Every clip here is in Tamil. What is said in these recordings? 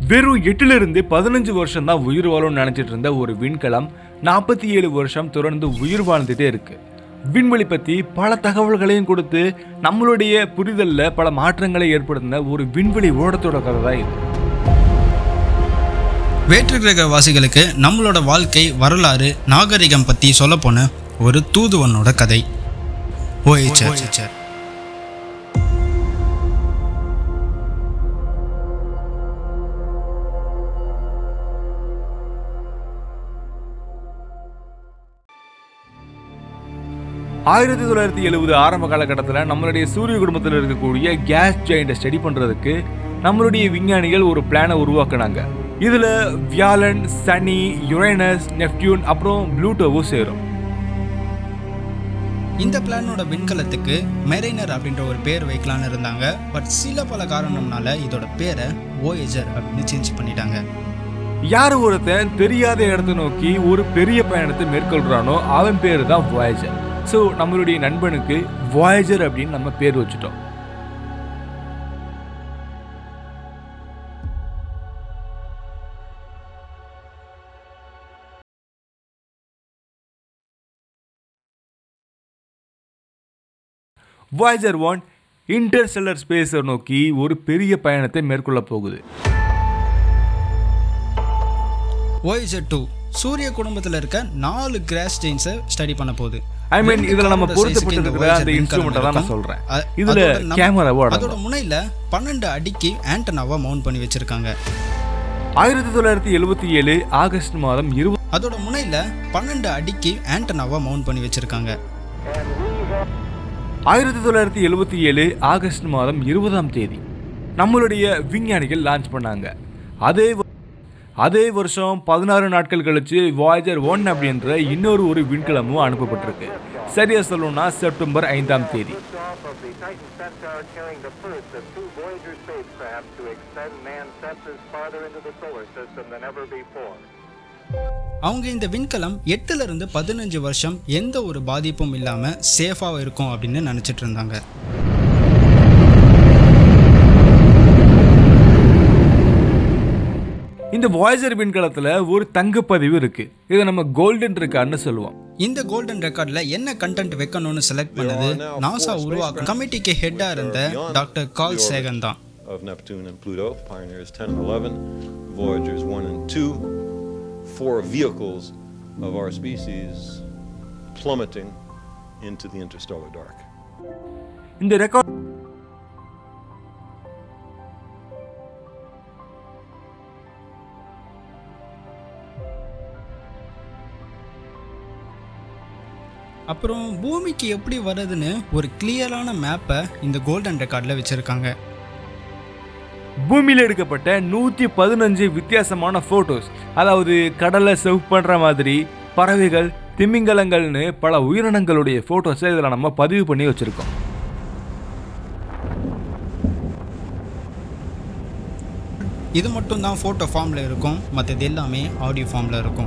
வெறும் எட்டுல இருந்து பதினஞ்சு வருஷம் தான் உயிர் வாழும்னு நினைச்சிட்டு இருந்த ஒரு விண்கலம் நாற்பத்தி ஏழு வருஷம் தொடர்ந்து உயிர் வாழ்ந்துட்டே இருக்கு விண்வெளி பத்தி பல தகவல்களையும் கொடுத்து நம்மளுடைய புரிதல்ல பல மாற்றங்களை ஏற்படுத்தின ஒரு விண்வெளி ஓடத்தோட கதை தான் இது வேற்று கிரக வாசிகளுக்கு நம்மளோட வாழ்க்கை வரலாறு நாகரிகம் பற்றி சொல்லப்போன ஒரு தூதுவனோட கதை ஓஎச்ஆர் ஆயிரத்தி தொள்ளாயிரத்தி எழுபது ஆரம்ப காலகட்டத்தில் நம்மளுடைய சூரிய குடும்பத்தில் இருக்கக்கூடிய கேஸ் ஜெயிண்ட்டை ஸ்டடி பண்ணுறதுக்கு நம்மளுடைய விஞ்ஞானிகள் ஒரு பிளானை உருவாக்குனாங்க இதில் வியாழன் சனி யுரேனஸ் நெப்டியூன் அப்புறம் ப்ளூட்டோவும் சேரும் இந்த பிளானோட விண்கலத்துக்கு மெரைனர் அப்படின்ற ஒரு பேர் வைக்கலான்னு இருந்தாங்க பட் சில பல காரணம்னால இதோட பேரை ஓஎஜர் அப்படின்னு சேஞ்ச் பண்ணிட்டாங்க யார் ஒருத்தன் தெரியாத இடத்தை நோக்கி ஒரு பெரிய பயணத்தை மேற்கொள்றானோ அவன் பேர் தான் வாயேஜர் ஸோ நம்மளுடைய நண்பனுக்கு வாயேஜர் அப்படின்னு நம்ம பேர் வச்சுட்டோம் வாய்ஜர் ஒன் இன்டர்ஸ்டெல்லர் ஸ்பேஸை நோக்கி ஒரு பெரிய பயணத்தை மேற்கொள்ள போகுது ஓஎஜர் டூ சூரிய குடும்பத்தில் இருக்க நாலு கிராஸ் ஜெயின்ஸை ஸ்டடி பண்ண போகுது ஐ மீன் ரெண்டு இதுல நம்ம kilometer பொருத்தப்பட்டு size-க்கு இந்த இருக்கிற Voyager அந்த விண்கலம் இன்ஸ்ட்ருமெண்ட்டை தான் நான் இருக்கும். சொல்றேன் அ- இதுல அதோட நம்ம- கேமராவோட அதோட முனையில பன்னெண்டு அடிக்கு ஆண்டனாவா மவுண்ட் பண்ணி வச்சிருக்காங்க ஆயிரத்தி தொள்ளாயிரத்தி எழுபத்தி ஏழு ஆகஸ்ட் மாதம் இருபது அதோட முனையில பன்னெண்டு அடிக்கு ஆண்டனாவா மவுண்ட் பண்ணி வச்சிருக்காங்க ஆயிரத்தி தொள்ளாயிரத்தி எழுபத்தி ஏழு ஆகஸ்ட் மாதம் இருபதாம் தேதி நம்மளுடைய விஞ்ஞானிகள் லான்ச் பண்ணாங்க அதே வ- அதே வருஷம் பதினாறு நாட்கள் கழிச்சு வாய்ஜர் ஒன் அப்படின்ற இன்னொரு ஒரு விண்கலமும் அனுப்பப்பட்டிருக்கு சரியா சொல்லணும்னா செப்டம்பர் ஐந்தாம் தேதி Liftoff of the Titan Centaur carrying the first of two Voyager spacecraft to extend man's senses farther into the solar system than ever before. அவங்க இந்த விண்கலம் எட்டுல இருந்து பதினஞ்சு வருஷம் எந்த ஒரு பாதிப்பும் இல்லாம சேஃபா இருக்கும் அப்படின்னு நினைச்சிட்டு இருந்தாங்க இந்த வாய்ஜர் விண்கலத்துல ஒரு தங்கப்பதிவு இருக்கு இதை நம்ம கோல்டன் ரெக்கார்ட்னு சொல்லுவோம் இந்த கோல்டன் ரெக்கார்ட்ல என்ன கண்டென்ட் வைக்கணும்னு செலக்ட் பண்ணது நாசா உருவாக்க கமிட்டிக்கு ஹெட்டா இருந்த டாக்டர் கால் சேகன் தான் of Neptune and Pluto, Pioneers 10 and 11, Voyagers 1 and 2, four vehicles of our species plummeting into the interstellar dark. இந்த ரெக்கார்ட் அப்புறம் பூமிக்கு எப்படி வர்றதுன்னு ஒரு கிளியரான மேப்பை இந்த கோல்டன் ரெக்கார்டில் வச்சுருக்காங்க பூமியில் எடுக்கப்பட்ட நூற்றி பதினஞ்சு வித்தியாசமான ஃபோட்டோஸ் அதாவது கடலை செவ் பண்ணுற மாதிரி பறவைகள் திமிங்கலங்கள்னு பல உயிரினங்களுடைய ஃபோட்டோஸை இதில் நம்ம பதிவு பண்ணி வச்சுருக்கோம் இது மட்டும் தான் ஃபோட்டோ ஃபார்மில் இருக்கும் மற்றது எல்லாமே ஆடியோ ஃபார்மில் இருக்கும்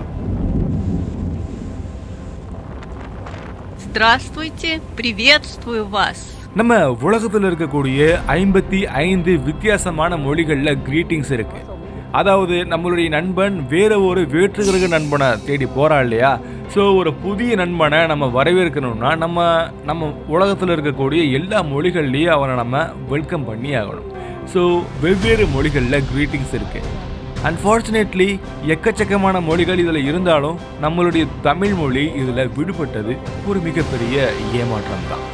Здравствуйте, приветствую вас. நம்ம உலகத்தில் இருக்கக்கூடிய ஐம்பத்தி ஐந்து வித்தியாசமான மொழிகளில் கிரீட்டிங்ஸ் இருக்கு அதாவது நம்மளுடைய நண்பன் வேற ஒரு வேற்றுகிரக நண்பனை தேடி போறான் இல்லையா ஸோ ஒரு புதிய நண்பனை நம்ம வரவேற்கணும்னா நம்ம நம்ம உலகத்தில் இருக்கக்கூடிய எல்லா மொழிகள்லையும் அவனை நம்ம வெல்கம் பண்ணி ஆகணும் ஸோ வெவ்வேறு மொழிகளில் கிரீட்டிங்ஸ் இருக்கு அன்ஃபார்ச்சுனேட்லி எக்கச்சக்கமான மொழிகள் இதில் இருந்தாலும் நம்மளுடைய தமிழ் மொழி இதில் விடுபட்டது ஒரு மிகப்பெரிய ஏமாற்றம் தான்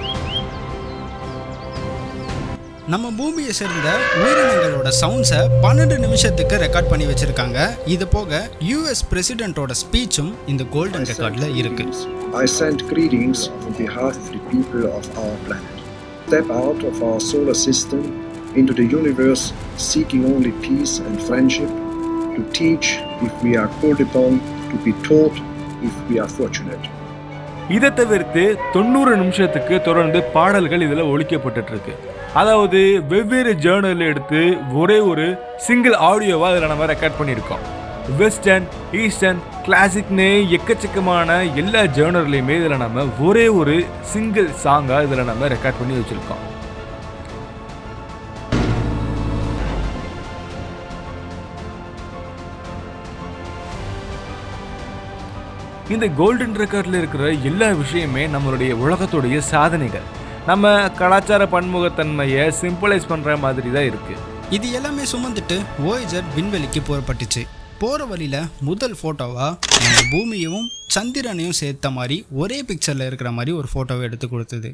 நம்ம பூமியை சேர்ந்த உயிரினங்களோட சவுண்ட்ஸை பன்னெண்டு நிமிஷத்துக்கு ரெக்கார்ட் பண்ணி வச்சுருக்காங்க இது போக யூஎஸ் பிரசிடென்ட்டோட ஸ்பீச்சும் இந்த கோல்டன் ரெக்கார்டில் இருக்குது I send greetings on behalf of the people of our planet. Step out of our solar system into the universe seeking only peace and friendship, to teach if we are called upon, to be taught if we are fortunate. இதை தவிர்த்து தொண்ணூறு நிமிஷத்துக்கு தொடர்ந்து பாடல்கள் இதில் ஒழிக்கப்பட்டுட்டு இருக்கு அதாவது வெவ்வேறு ஜேர்னல் எடுத்து ஒரே ஒரு சிங்கிள் ஆடியோவாக இதில் நம்ம ரெக்கார்ட் பண்ணியிருக்கோம் வெஸ்டர்ன் ஈஸ்டர்ன் கிளாசிக்னு எக்கச்சக்கமான எல்லா ஜேர்னர்லையுமே இதில் நம்ம ஒரே ஒரு சிங்கிள் சாங்காக இதில் நம்ம ரெக்கார்ட் பண்ணி வச்சுருக்கோம் இந்த கோல்டன் ரெக்கார்டில் இருக்கிற எல்லா விஷயமே நம்மளுடைய உலகத்துடைய சாதனைகள் நம்ம கலாச்சார பன்முகத்தன்மையை சிம்பிளைஸ் பண்ணுற மாதிரி தான் இருக்குது இது எல்லாமே சுமந்துட்டு ஓய்ஜர் விண்வெளிக்கு புறப்பட்டுச்சு போகிற வழியில் முதல் ஃபோட்டோவா நம்ம பூமியையும் சந்திரனையும் சேர்த்த மாதிரி ஒரே பிக்சரில் இருக்கிற மாதிரி ஒரு ஃபோட்டோவை எடுத்து கொடுத்தது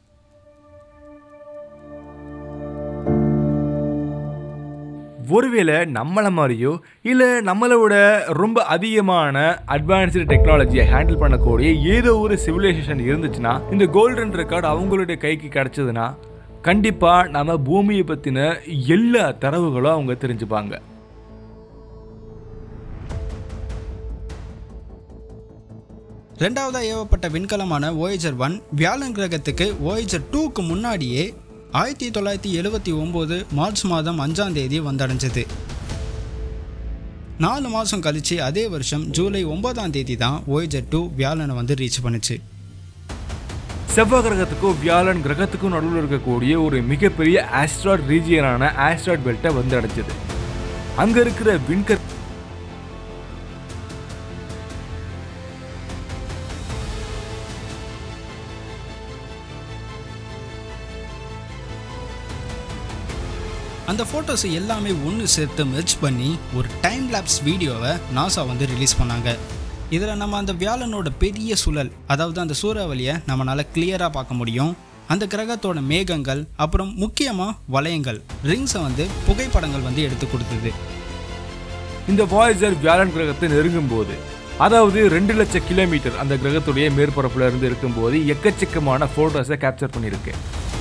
ஒருவேளை நம்மளை மாதிரியோ இல்லை நம்மளை விட ரொம்ப அதிகமான அட்வான்ஸ்டு டெக்னாலஜியை ஹேண்டில் பண்ணக்கூடிய ஏதோ ஒரு சிவிலைசேஷன் இருந்துச்சுன்னா இந்த கோல்டன் ரெக்கார்டு அவங்களுடைய கைக்கு கிடைச்சதுன்னா கண்டிப்பாக நம்ம பூமியை பற்றின எல்லா தரவுகளும் அவங்க தெரிஞ்சுப்பாங்க ரெண்டாவதாக ஏவப்பட்ட விண்கலமான ஓயேஜர் ஒன் வியாழன் கிரகத்துக்கு ஓயேஜர் டூக்கு முன்னாடியே ஆயிரத்தி தொள்ளாயிரத்தி எழுபத்தி ஒம்பது மார்ச் மாதம் அஞ்சாம் தேதி வந்தடைஞ்சது நாலு மாதம் கழிச்சு அதே வருஷம் ஜூலை ஒன்பதாம் தேதி தான் ஓயேஜர் டூ வியாழனை வந்து ரீச் பண்ணுச்சு செவ்வாய் கிரகத்துக்கும் வியாழன் கிரகத்துக்கும் நடுவில் இருக்கக்கூடிய ஒரு மிகப்பெரிய ஆஸ்ட்ராய்ட் ரீஜியனான ஆஸ்ட்ராய்ட் பெல்ட்டை வந்து அடைஞ்சது அங்கே இருக்கிற விண்கல் அந்த ஃபோட்டோஸ் எல்லாமே ஒன்று சேர்த்து மெர்ச் பண்ணி ஒரு டைம் லேப்ஸ் வீடியோவை நாசா வந்து ரிலீஸ் பண்ணாங்க இதில் நம்ம அந்த வியாழனோட பெரிய சுழல் அதாவது அந்த சூறாவளியை நம்மளால் கிளியராக பார்க்க முடியும் அந்த கிரகத்தோட மேகங்கள் அப்புறம் முக்கியமாக வளையங்கள் ரிங்ஸை வந்து புகைப்படங்கள் வந்து எடுத்து கொடுத்தது இந்த வாய்ஸர் வியாழன் கிரகத்தை நெருங்கும் போது அதாவது ரெண்டு லட்சம் கிலோமீட்டர் அந்த கிரகத்துடைய மேற்பரப்புல இருந்து இருக்கும்போது எக்கச்சக்கமான ஃபோட்டோஸை கேப்சர் பண்ணியிருக்கு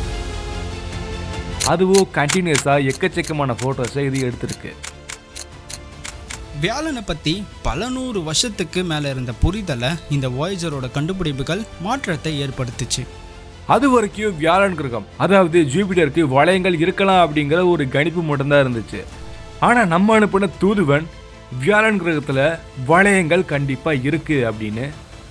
அதுவும் கண்டினியூஸாக எக்கச்சக்கமான ஃபோட்டோஸை இது எடுத்திருக்கு வியாழனை பற்றி பல நூறு வருஷத்துக்கு மேலே இருந்த புரிதலை இந்த வாய்ஜரோட கண்டுபிடிப்புகள் மாற்றத்தை ஏற்படுத்துச்சு அது வரைக்கும் வியாழன் கிரகம் அதாவது ஜூபிட்டருக்கு வளையங்கள் இருக்கலாம் அப்படிங்கிற ஒரு கணிப்பு மட்டும்தான் இருந்துச்சு ஆனால் நம்ம அனுப்பின தூதுவன் வியாழன் கிரகத்தில் வளையங்கள் கண்டிப்பாக இருக்கு அப்படின்னு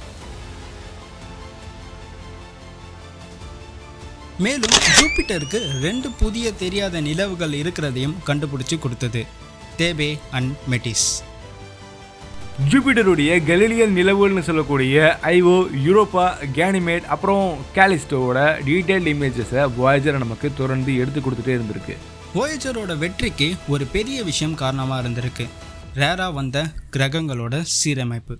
மேலும் ஜூபிட்டருக்கு ரெண்டு புதிய தெரியாத நிலவுகள் இருக்கிறதையும் கண்டுபிடிச்சு கொடுத்தது தேபே அண்ட் மெட்டிஸ் ஜூபிட்டருடைய கலிலியன் நிலவுகள்னு சொல்லக்கூடிய ஐஓ யூரோப்பா கேனிமேட் அப்புறம் கேலிஸ்டோவோட டீடைல்டு இமேஜஸை வாய்ஜர் நமக்கு தொடர்ந்து எடுத்து கொடுத்துட்டே இருந்திருக்கு ஓயேஜரோட வெற்றிக்கு ஒரு பெரிய விஷயம் காரணமாக இருந்திருக்கு ரேராக வந்த கிரகங்களோட சீரமைப்பு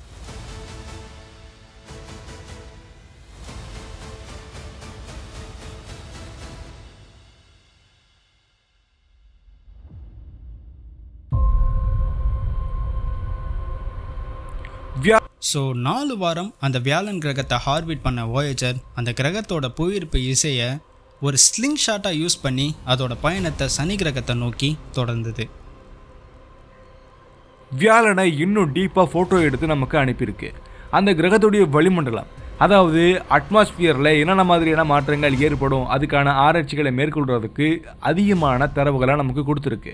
வியா ஸோ நாலு வாரம் அந்த வியாழன் கிரகத்தை ஹார்பிட் பண்ண ஓயேஜர் அந்த கிரகத்தோட புவியீர்ப்பு இசையை ஒரு ஸ்லிங் ஷாட்டாக யூஸ் பண்ணி அதோட பயணத்தை சனி கிரகத்தை நோக்கி தொடர்ந்தது வியாழனை இன்னும் டீப்பாக ஃபோட்டோ எடுத்து நமக்கு அனுப்பியிருக்கு அந்த கிரகத்துடைய வளிமண்டலம் அதாவது அட்மாஸ்பியரில் என்னென்ன மாதிரியான மாற்றங்கள் ஏற்படும் அதுக்கான ஆராய்ச்சிகளை மேற்கொள்றதுக்கு அதிகமான தரவுகளை நமக்கு கொடுத்துருக்கு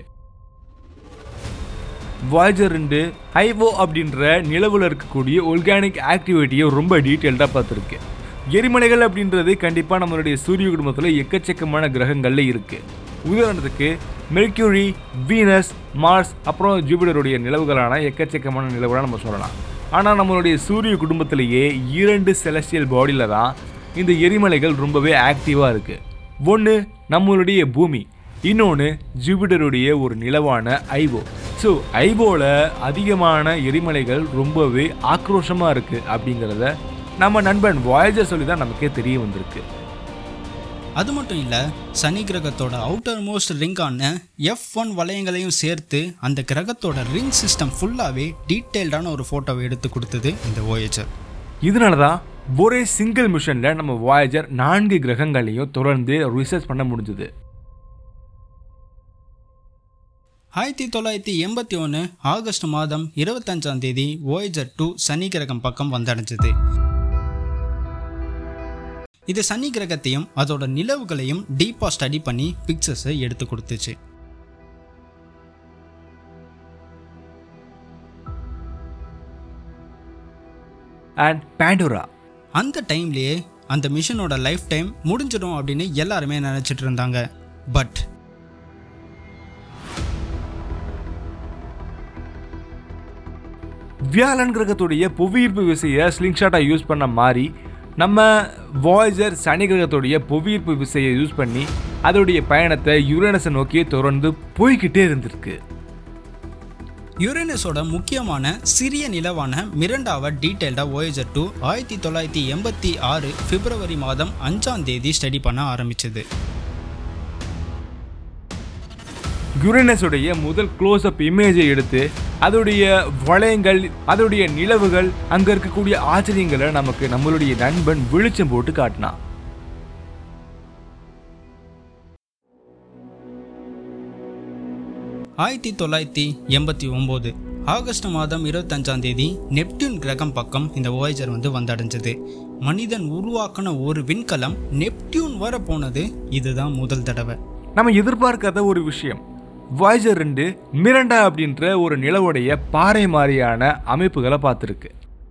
வாய்ஜர் ரெண்டு ஐஓ அப்படின்ற நிலவில் இருக்கக்கூடிய ஒர்கானிக் ஆக்டிவிட்டியை ரொம்ப டீட்டெயில்டாக பார்த்துருக்கு எரிமலைகள் அப்படின்றது கண்டிப்பாக நம்மளுடைய சூரிய குடும்பத்தில் எக்கச்சக்கமான கிரகங்களில் இருக்குது உதாரணத்துக்கு மெர்க்யூரி வீனஸ் மார்ஸ் அப்புறம் ஜூபிட்டருடைய நிலவுகளான எக்கச்சக்கமான நிலவுகளாக நம்ம சொல்லலாம் ஆனால் நம்மளுடைய சூரிய குடும்பத்திலேயே இரண்டு செலஸ்டியல் பாடியில் தான் இந்த எரிமலைகள் ரொம்பவே ஆக்டிவாக இருக்குது ஒன்று நம்மளுடைய பூமி இன்னொன்று ஜூபிட்டருடைய ஒரு நிலவான ஐவோ ஸோ ஐவோவில் அதிகமான எரிமலைகள் ரொம்பவே ஆக்ரோஷமாக இருக்குது அப்படிங்கிறத நம்ம நண்பன் வாயேஜர் சொல்லி தான் நமக்கே தெரிய வந்திருக்கு அது மட்டும் இல்லை சனி கிரகத்தோட அவுட்டர் மோஸ்ட் ரிங்கான எஃப் ஒன் வளையங்களையும் சேர்த்து அந்த கிரகத்தோட ரிங் சிஸ்டம் ஃபுல்லாகவே டீட்டெயில்டான ஒரு ஃபோட்டோவை எடுத்து கொடுத்தது இந்த ஓயேஜர் இதனால தான் ஒரே சிங்கிள் மிஷனில் நம்ம வாயேஜர் நான்கு கிரகங்களையும் தொடர்ந்து ரிசர்ச் பண்ண முடிஞ்சுது ஆயிரத்தி தொள்ளாயிரத்தி எண்பத்தி ஒன்று ஆகஸ்ட் மாதம் இருபத்தஞ்சாம் தேதி ஓயேஜர் டூ சனி கிரகம் பக்கம் வந்தடைஞ்சது இது சனி கிரகத்தையும் அதோட நிலவுகளையும் டீப்பாக ஸ்டடி பண்ணி பிக்சர்ஸை எடுத்து கொடுத்துச்சு அண்ட் பேண்டோரா அந்த டைம்லேயே அந்த மிஷனோட லைஃப் டைம் முடிஞ்சிடும் அப்படின்னு எல்லாருமே நினச்சிட்டு இருந்தாங்க பட் வியாழன் கிரகத்துடைய புவியீர்ப்பு விசையை ஸ்லிங்ஷாட்டாக யூஸ் பண்ண மாதிரி நம்ம வாய்ஸர் சனி கிரகத்துடைய புவியீர்ப்பு விசையை யூஸ் பண்ணி அதோடைய பயணத்தை யுரேனஸை நோக்கி தொடர்ந்து போய்கிட்டே இருந்திருக்கு யுரேனஸோட முக்கியமான சிறிய நிலவான மிரண்டாவை டீட்டெயில்டாக voyager டூ ஆயிரத்தி தொள்ளாயிரத்தி எண்பத்தி ஆறு பிப்ரவரி மாதம் அஞ்சாம் தேதி ஸ்டடி பண்ண ஆரம்பிச்சது யுரேனஸுடைய முதல் க்ளோஸ்அப் இமேஜை எடுத்து அதோடைய வளையங்கள் அதோடைய நிலவுகள் அங்க இருக்கக்கூடிய ஆச்சரியங்களை நமக்கு நம்மளுடைய நண்பன் வெளிச்சம் போட்டு காட்டினான் ஆயிரத்தி தொள்ளாயிரத்தி எண்பத்தி ஒம்பது ஆகஸ்ட் மாதம் இருபத்தஞ்சாம் தேதி நெப்டியூன் கிரகம் பக்கம் இந்த voyager வந்து வந்தடைஞ்சது மனிதன் உருவாக்கின ஒரு விண்கலம் நெப்டியூன் வர போனது இதுதான் முதல் தடவை நம்ம எதிர்பார்க்காத ஒரு விஷயம் வாய்ஜர் ரெண்டு மிரண்டா அப்படின்ற ஒரு நிலவுடைய பாறை மாதிரியான அமைப்புகளை பார்த்துருக்கு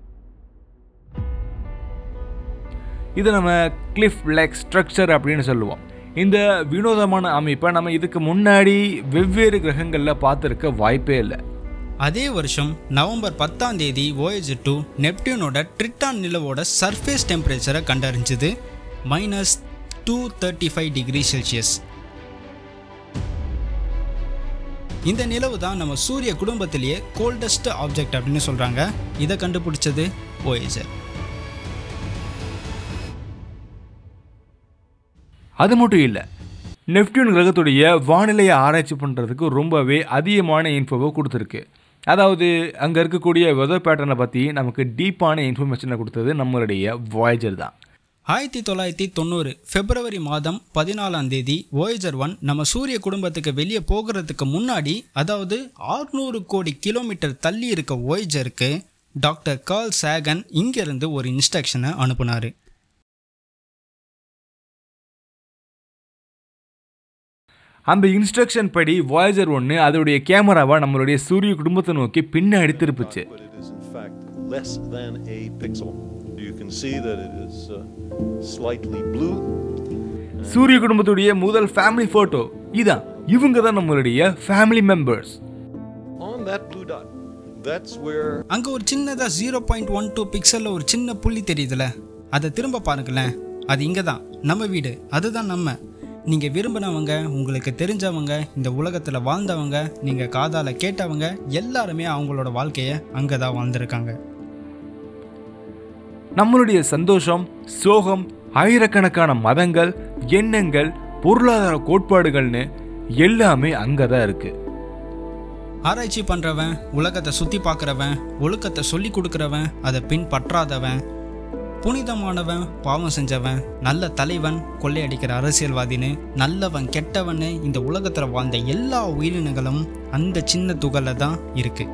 இது நம்ம கிளிஃப் லைக் ஸ்ட்ரக்சர் அப்படின்னு சொல்லுவோம் இந்த வினோதமான அமைப்பை நம்ம இதுக்கு முன்னாடி வெவ்வேறு கிரகங்களில் பார்த்துருக்க வாய்ப்பே இல்லை அதே வருஷம் நவம்பர் பத்தாம் தேதி voyager டூ நெப்டியூனோட ட்ரிட்டான் நிலவோட சர்ஃபேஸ் டெம்பரேச்சரை கண்டறிஞ்சது minus two thirty five degree Celsius இந்த நிலவு தான் நம்ம சூரிய குடும்பத்திலேயே கோல்டஸ்ட் ஆப்ஜெக்ட் அப்படின்னு சொல்கிறாங்க இதை கண்டுபிடிச்சது voyager அது மட்டும் இல்லை நெப்டியூன் கிரகத்துடைய வானிலையை ஆராய்ச்சி பண்ணுறதுக்கு ரொம்பவே அதிகமான இன்ஃபோவை கொடுத்துருக்கு அதாவது அங்கே இருக்கக்கூடிய வெதர் பேட்டர்னை பற்றி நமக்கு டீப்பான இன்ஃபர்மேஷனை கொடுத்தது நம்மளுடைய வாய்ஜர் தான் ஆயிரத்தி தொள்ளாயிரத்தி தொண்ணூறு பிப்ரவரி மாதம் பதினாலாம் தேதி voyager ஒன் நம்ம சூரிய குடும்பத்துக்கு வெளியே போகிறதுக்கு முன்னாடி அதாவது 600 கோடி கிலோமீட்டர் தள்ளி இருக்க voyagerக்கு டாக்டர் கார்ல் சேகன் இங்கிருந்து ஒரு இன்ஸ்ட்ரக்ஷனை அனுப்புனாரு அந்த இன்ஸ்ட்ரக்ஷன் படி வாய்ஜர் ஒன்று அதோடைய கேமராவை நம்மளுடைய சூரிய குடும்பத்தை நோக்கி பின்னாடி திருப்புச்சு but it is in fact less than a pixel. You can see that it is uh, slightly blue. சூரிய குடும்பத்துடைய முதல் ஃபேமிலி ஃபோட்டோ இதான் இவங்க தான் நம்மளுடைய family members On that blue dot, that's where அங்கே ஒரு சின்னதாக ஜீரோ பாயிண்ட் ஒன் டூ பிக்சலில் ஒரு சின்ன புள்ளி தெரியுதுல அதை திரும்ப பாருங்களேன் அது இங்கே தான் நம்ம வீடு அதுதான் நம்ம நீங்கள் விரும்பினவங்க உங்களுக்கு தெரிஞ்சவங்க இந்த உலகத்தில் வாழ்ந்தவங்க நீங்கள் காதால் கேட்டவங்க எல்லாருமே அவங்களோட வாழ்க்கையை அங்கே தான் வாழ்ந்திருக்காங்க நம்மளுடைய சந்தோஷம் சோகம் ஆயிரக்கணக்கான மதங்கள் எண்ணங்கள் பொருளாதார கோட்பாடுகள்னு எல்லாமே அங்கே தான் இருக்குது ஆராய்ச்சி பண்ணுறவன் உலகத்தை சுற்றி பார்க்குறவன் ஒழுக்கத்தை சொல்லி கொடுக்குறவன் அதை பின்பற்றாதவன் புனிதமானவன் பாவம் செஞ்சவன் நல்ல தலைவன் கொள்ளையடிக்கிற அரசியல்வாதின்னு நல்லவன் கெட்டவன்னு இந்த உலகத்தில் வாழ்ந்த எல்லா உயிரினங்களும் அந்த சின்ன துகளில் தான் இருக்கு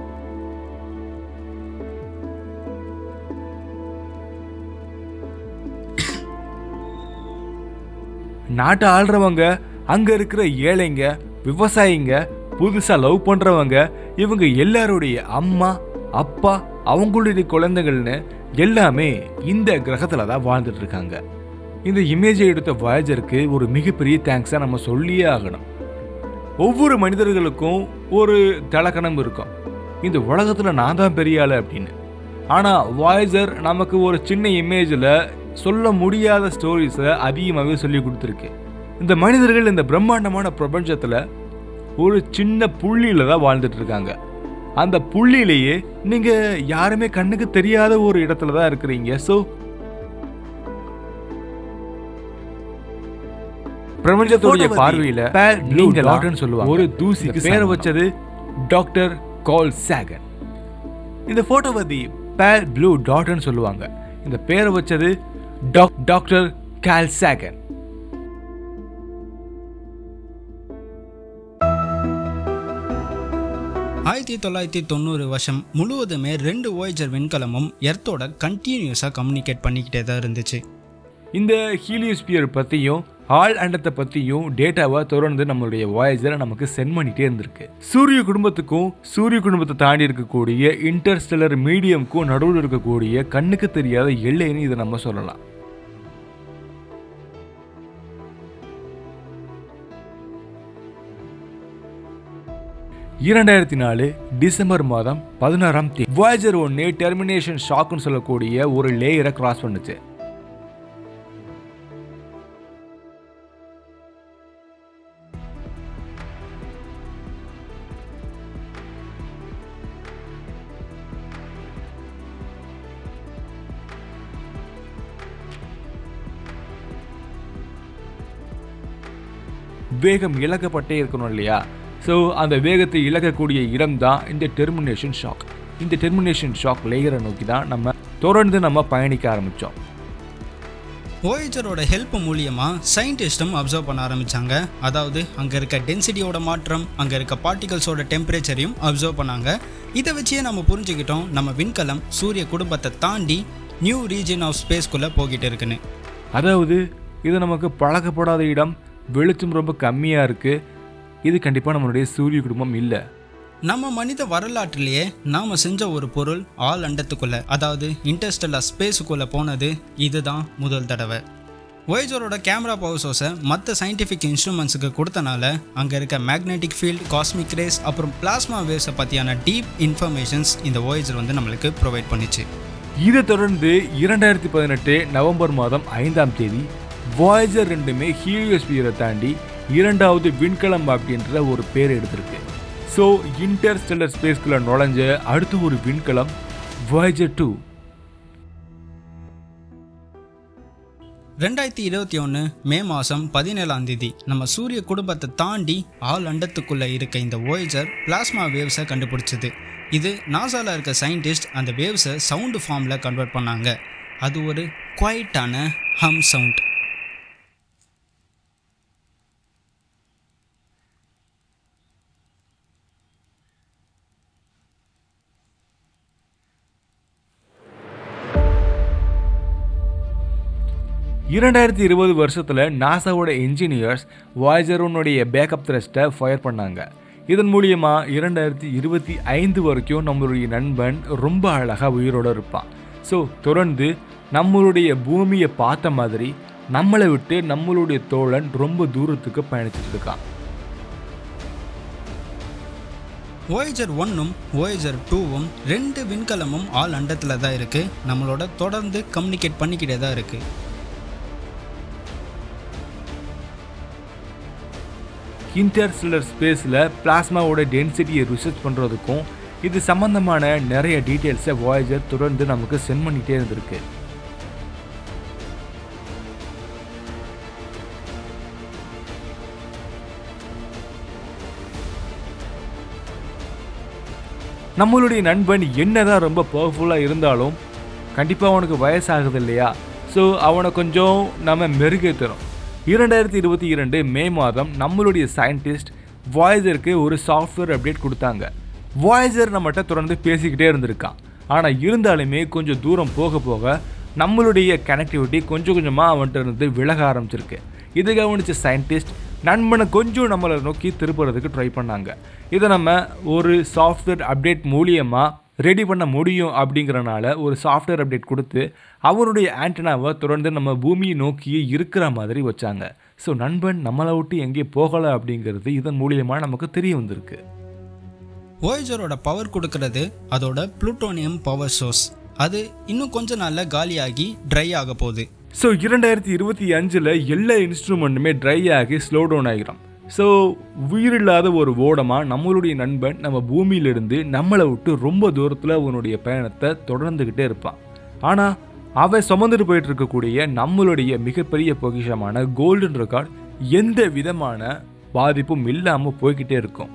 நாட்டை ஆள்றவங்க அங்கே இருக்கிற ஏழைங்க விவசாயிங்க புதுசாக லவ் பண்ணுறவங்க இவங்க எல்லாருடைய அம்மா அப்பா அவங்களுடைய குழந்தைகள்னு எல்லாமே இந்த கிரகத்தில் தான் வாழ்ந்துட்டு இருக்காங்க இந்த இமேஜை எடுத்த வாயஜருக்கு ஒரு மிகப்பெரிய தேங்க்ஸை நம்ம சொல்லியே ஆகணும் ஒவ்வொரு மனிதர்களுக்கும் ஒரு தலக்கணம் இருக்கும் இந்த உலகத்தில் நான் தான் பெரிய ஆளு அப்படின்னு ஆனால் வாய்ஸர் நமக்கு ஒரு சின்ன இமேஜில் சொல்ல முடியாத ஸ்டோரிஸை அதிகமாகவே சொல்லி கொடுத்துருக்கு இந்த மனிதர்கள் இந்த பிரம்மாண்டமான பிரபஞ்சத்தில் ஒரு சின்ன புள்ளியில் தான் வாழ்ந்துட்டு இருக்காங்க அந்த புள்ளியிலேயே நீங்கள் யாருமே கண்ணுக்கு தெரியாத ஒரு இடத்துல தான் இருக்கிறீங்க ஸோ பிரபஞ்சத்துடைய பார்வையில நீங்க டாக்டர்னு சொல்லுவாங்க ஒரு தூசிக்கு பேரை வச்சது டாக்டர் கால் சாகன் இந்த போட்டோ பத்தி பேல் ப்ளூ டாட்னு சொல்லுவாங்க இந்த பேரை வச்சது டாக் டாக்டர் கால் சாகன் ஆயிரத்தி தொள்ளாயிரத்தி தொண்ணூறு வருஷம் முழுவதுமே ரெண்டு voyager விண்கலமும் எர்த்தோட கண்டினியூஸாக கம்யூனிகேட் பண்ணிக்கிட்டே தான் இருந்துச்சு இந்த ஹீலியோஸ்பியர் பற்றியும் ஆள் அண்டத்தை பற்றியும் டேட்டாவை தொடர்ந்து நம்மளுடைய வாய்ஸில் நமக்கு சென்ட் பண்ணிகிட்டே இருந்திருக்கு சூரிய குடும்பத்துக்கும் சூரிய குடும்பத்தை தாண்டி இருக்கக்கூடிய இன்டர்ஸ்டெல்லர் மீடியம்க்கும் நடுவில் இருக்கக்கூடிய கண்ணுக்கு தெரியாத எல்லைன்னு இதை நம்ம சொல்லலாம் இரண்டாயிரத்தி நாலு டிசம்பர் மாதம் பதினாறாம் தேதி வாய்ஜர் ஒன்று டெர்மினேஷன் ஷாக்னு சொல்லக்கூடிய ஒரு லேயரை கிராஸ் பண்ணுச்சு வேகம் இழக்கப்பட்டே இருக்கணும் இல்லையா ஸோ அந்த வேகத்தை இழக்கக்கூடிய இடம் தான் இந்த டெர்மினேஷன் ஷாக் இந்த டெர்மினேஷன் ஷாக் லேயரை நோக்கி தான் நம்ம தொடர்ந்து நம்ம பயணிக்க ஆரம்பித்தோம் ஓய்ஜரோட ஹெல்ப் மூலியமாக சயின்டிஸ்டும் அப்சர்வ் பண்ண ஆரம்பித்தாங்க அதாவது அங்கே இருக்க டென்சிட்டியோட மாற்றம் அங்கே இருக்க பார்ட்டிகல்ஸோட டெம்பரேச்சரையும் அப்சர்வ் பண்ணாங்க இதை வச்சே நம்ம புரிஞ்சுக்கிட்டோம் நம்ம விண்கலம் சூரிய குடும்பத்தை தாண்டி நியூ ரீஜன் ஆஃப் ஸ்பேஸ்க்குள்ளே போய்கிட்டு இருக்குன்னு அதாவது இது நமக்கு பழக்கப்படாத இடம் வெளிச்சம் ரொம்ப கம்மியாக இருக்குது இது கண்டிப்பாக நம்மளுடைய சூரிய குடும்பம் இல்லை நம்ம மனித வரலாற்றிலேயே நாம செஞ்ச ஒரு பொருள் ஆள் அண்டத்துக்குள்ள அதாவது இன்டர்ஸ்டெல்லா ஸ்பேஸுக்குள்ள போனது இதுதான் முதல் தடவை ஒய்ஜரோட கேமரா பவர் சோர்ஸை மற்ற சயின்டிஃபிக் இன்ஸ்ட்ருமெண்ட்ஸுக்கு கொடுத்தனால அங்கே இருக்க மேக்னெட்டிக் ஃபீல்ட் காஸ்மிக் ரேஸ் அப்புறம் பிளாஸ்மா வேவ்ஸை பற்றியான டீப் இன்ஃபர்மேஷன்ஸ் இந்த ஒய்ஜர் வந்து நம்மளுக்கு ப்ரொவைட் பண்ணிச்சு இதை தொடர்ந்து இரண்டாயிரத்தி பதினெட்டு நவம்பர் மாதம் ஐந்தாம் தேதி வாய்ஜர் ரெண்டுமே ஹீலியோஸ்பியரை தாண்டி இரண்டாவது விண்கலம் அப்படின்ற ஒரு பேர் எடுத்திருக்கு ஸோ இன்டர்ஸ்டெல்லர் ஸ்பேஸ்குள்ள நுழைஞ்ச அடுத்த ஒரு விண்கலம் வாய்ஜர் டூ ரெண்டாயிரத்தி இருபத்தி ஒன்று மே மாதம் பதினேழாம் தேதி நம்ம சூரிய குடும்பத்தை தாண்டி ஆள் அண்டத்துக்குள்ளே இருக்க இந்த ஓய்ஜர் பிளாஸ்மா வேவ்ஸை கண்டுபிடிச்சது இது நாசாவில் இருக்க சயின்டிஸ்ட் அந்த வேவ்ஸை சவுண்டு ஃபார்மில் கன்வெர்ட் பண்ணாங்க அது ஒரு குவைட்டான ஹம் சவுண்ட் இரண்டாயிரத்தி இருபது வருஷத்தில் நாசாவோட இன்ஜினியர்ஸ் வாய்ஜரோனுடைய பேக்கப் த்ரெஸ்ட்டை ஃபயர் பண்ணாங்க இதன் மூலியமாக இரண்டாயிரத்தி இருபத்தி ஐந்து வரைக்கும் நம்மளுடைய நண்பன் ரொம்ப அழகாக உயிரோடு இருப்பான் ஸோ தொடர்ந்து நம்மளுடைய பூமியை பார்த்த மாதிரி நம்மளை விட்டு நம்மளுடைய தோழன் ரொம்ப தூரத்துக்கு பயணிச்சுட்டு இருக்கான் ஓயேஜர் ஒன்னும் ஓயேஜர் டூவும் ரெண்டு விண்கலமும் ஆள் அண்டத்தில் தான் இருக்குது நம்மளோட தொடர்ந்து கம்யூனிகேட் பண்ணிக்கிட்டே தான் இருக்குது இன்டர்ஸ்டெல்லர் ஸ்பேஸில் பிளாஸ்மாவோட டென்சிட்டியை ரிசர்ச் பண்ணுறதுக்கும் இது சம்பந்தமான நிறைய டீட்டெயில்ஸை வாய்ஜர் தொடர்ந்து நமக்கு சென்ட் பண்ணிகிட்டே இருந்திருக்கு நம்மளுடைய நண்பன் என்னதான் ரொம்ப பவர்ஃபுல்லாக இருந்தாலும் கண்டிப்பாக அவனுக்கு வயசாகுது இல்லையா ஸோ அவனை கொஞ்சம் நம்ம மெருகேற்றுறோம் இரண்டாயிரத்தி இருபத்தி இரண்டு மே மாதம் நம்மளுடைய சயின்டிஸ்ட் வாய்ஸருக்கு ஒரு சாஃப்ட்வேர் அப்டேட் கொடுத்தாங்க வாய்ஸர் நம்மகிட்ட தொடர்ந்து பேசிக்கிட்டே இருந்திருக்கான் ஆனால் இருந்தாலுமே கொஞ்சம் தூரம் போக போக நம்மளுடைய கனெக்டிவிட்டி கொஞ்சம் கொஞ்சமாக அவன்கிட்ட இருந்து விலக ஆரம்பிச்சிருக்கு இதை கவனித்த சயின்டிஸ்ட் நண்பனை கொஞ்சம் நம்மளை நோக்கி திருப்புறதுக்கு ட்ரை பண்ணாங்க இதை நம்ம ஒரு சாஃப்ட்வேர் அப்டேட் மூலியமாக ரெடி பண்ண முடியும் அப்படிங்கிறனால ஒரு சாஃப்ட்வேர் அப்டேட் கொடுத்து அவருடைய ஆண்டனாவை தொடர்ந்து நம்ம பூமியை நோக்கியே இருக்கிற மாதிரி வச்சாங்க ஸோ நண்பன் நம்மளை விட்டு எங்கே போகலை அப்படிங்கிறது இதன் மூலியமாக நமக்கு தெரிய வந்திருக்கு ஓயேஜரோட பவர் கொடுக்கறது அதோட புளூட்டோனியம் பவர் சோர்ஸ் அது இன்னும் கொஞ்ச நாளில் காலியாகி ட்ரை ஆக போகுது ஸோ இரண்டாயிரத்தி இருபத்தி அஞ்சில் எல்லா இன்ஸ்ட்ருமெண்ட்டுமே ட்ரை ஆகி ஸ்லோ டவுன் ஆகிரும் ஸோ உயிரில்லாத ஒரு ஓடமாக நம்மளுடைய நண்பன் நம்ம பூமியிலிருந்து நம்மளை விட்டு ரொம்ப தூரத்தில் அவனுடைய பயணத்தை தொடர்ந்துக்கிட்டே இருப்பான் ஆனால் அவன் சுமந்துட்டு போயிட்டு இருக்கக்கூடிய நம்மளுடைய மிகப்பெரிய பொக்கிஷமான கோல்டன் ரெக்கார்ட் எந்த விதமான பாதிப்பும் இல்லாமல் போய்கிட்டே இருக்கும்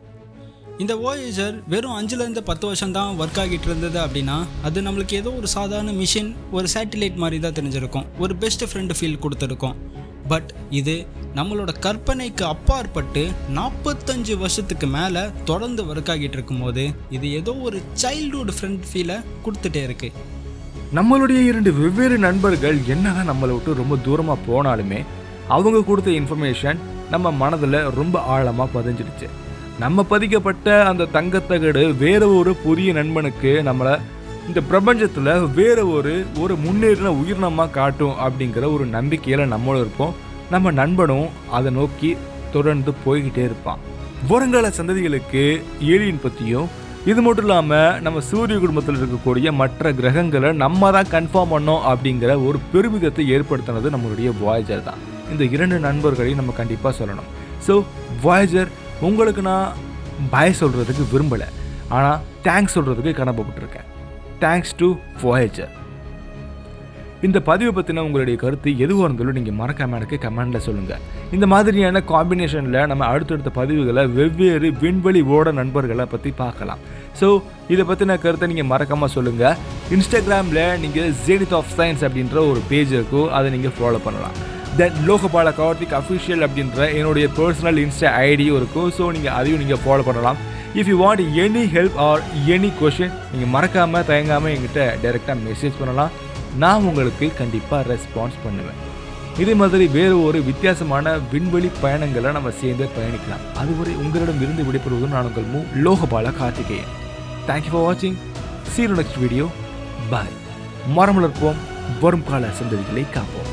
இந்த ஓயேஜர் வெறும் அஞ்சுலேருந்து பத்து வருஷம் தான் ஒர்க் ஆகிட்டு இருந்தது அப்படின்னா அது நம்மளுக்கு ஏதோ ஒரு சாதாரண மிஷின் ஒரு சேட்டிலைட் மாதிரி தான் தெரிஞ்சிருக்கும் ஒரு பெஸ்ட் ஃப்ரெண்டு ஃபீல் கொடுத்துருக்கோம் பட் இது நம்மளோட கற்பனைக்கு அப்பாற்பட்டு நாற்பத்தஞ்சு வருஷத்துக்கு மேலே தொடர்ந்து ஒர்க் ஆகிட்டு இருக்கும்போது இது ஏதோ ஒரு சைல்ட்ஹுட் ஃப்ரெண்ட் ஃபீலை கொடுத்துட்டே இருக்கு நம்மளுடைய இரண்டு வெவ்வேறு நண்பர்கள் என்னதான் நம்மளை விட்டு ரொம்ப தூரமாக போனாலுமே அவங்க கொடுத்த இன்ஃபர்மேஷன் நம்ம மனதில் ரொம்ப ஆழமாக பதிஞ்சிடுச்சு நம்ம பதிக்கப்பட்ட அந்த தங்கத்தகடு வேற ஒரு புதிய நண்பனுக்கு நம்மளை இந்த பிரபஞ்சத்தில் வேற ஒரு ஒரு முன்னேறின உயிரினமாக காட்டும் அப்படிங்கிற ஒரு நம்பிக்கையில் நம்மளும் இருப்போம் நம்ம நண்பனும் அதை நோக்கி தொடர்ந்து போய்கிட்டே இருப்பான் வருங்கால சந்ததிகளுக்கு ஏலியன் பற்றியும் இது மட்டும் இல்லாமல் நம்ம சூரிய குடும்பத்தில் இருக்கக்கூடிய மற்ற கிரகங்களை நம்ம தான் கன்ஃபார்ம் பண்ணோம் அப்படிங்கிற ஒரு பெருமிதத்தை ஏற்படுத்தினது நம்மளுடைய வாய்ஜர் தான் இந்த இரண்டு நண்பர்களையும் நம்ம கண்டிப்பாக சொல்லணும் ஸோ வாய்ஜர் உங்களுக்கு நான் பாய் சொல்கிறதுக்கு விரும்பலை ஆனால் தேங்க்ஸ் சொல்கிறதுக்கு கடமைப்பட்டிருக்கேன் தேங்க்ஸ் டு வாய்ஜர் இந்த பதிவை பற்றின உங்களுடைய கருத்து எதுவாக இருந்தாலும் நீங்கள் மறக்காம எனக்கு கமெண்டில் சொல்லுங்கள் இந்த மாதிரியான காம்பினேஷனில் நம்ம அடுத்தடுத்த பதிவுகளை வெவ்வேறு விண்வெளி ஓட நண்பர்களை பற்றி பார்க்கலாம் ஸோ இதை பற்றின கருத்தை நீங்கள் மறக்காமல் சொல்லுங்கள் இன்ஸ்டாகிராமில் நீங்கள் ஜேனித் ஆஃப் சயின்ஸ் அப்படின்ற ஒரு பேஜ் இருக்கும் அதை நீங்கள் ஃபாலோ பண்ணலாம் தென் லோகபால கார்த்திக் அஃபிஷியல் அப்படின்ற என்னுடைய பர்சனல் இன்ஸ்டா ஐடியும் இருக்கும் ஸோ நீங்கள் அதையும் நீங்கள் ஃபாலோ பண்ணலாம் if you want any help or any question நீங்கள் மறக்காமல் தயங்காமல் என்கிட்ட டைரெக்டாக மெசேஜ் பண்ணலாம் நான் உங்களுக்கு கண்டிப்பாக ரெஸ்பான்ஸ் பண்ணுவேன் இதே மாதிரி வேறு ஒரு வித்தியாசமான விண்வெளி பயணங்களை நம்ம சேர்ந்து பயணிக்கலாம் அதுவரை உங்களிடம் இருந்து விடைபெறுவதும் நான் உங்கள் மூ லோகபால கார்த்திகேயன் தேங்க்யூ ஃபார் வாட்சிங் சீரோ நெக்ஸ்ட் வீடியோ பாய் மரம் வளர்ப்போம் வரும் கால சந்ததிகளை காப்போம்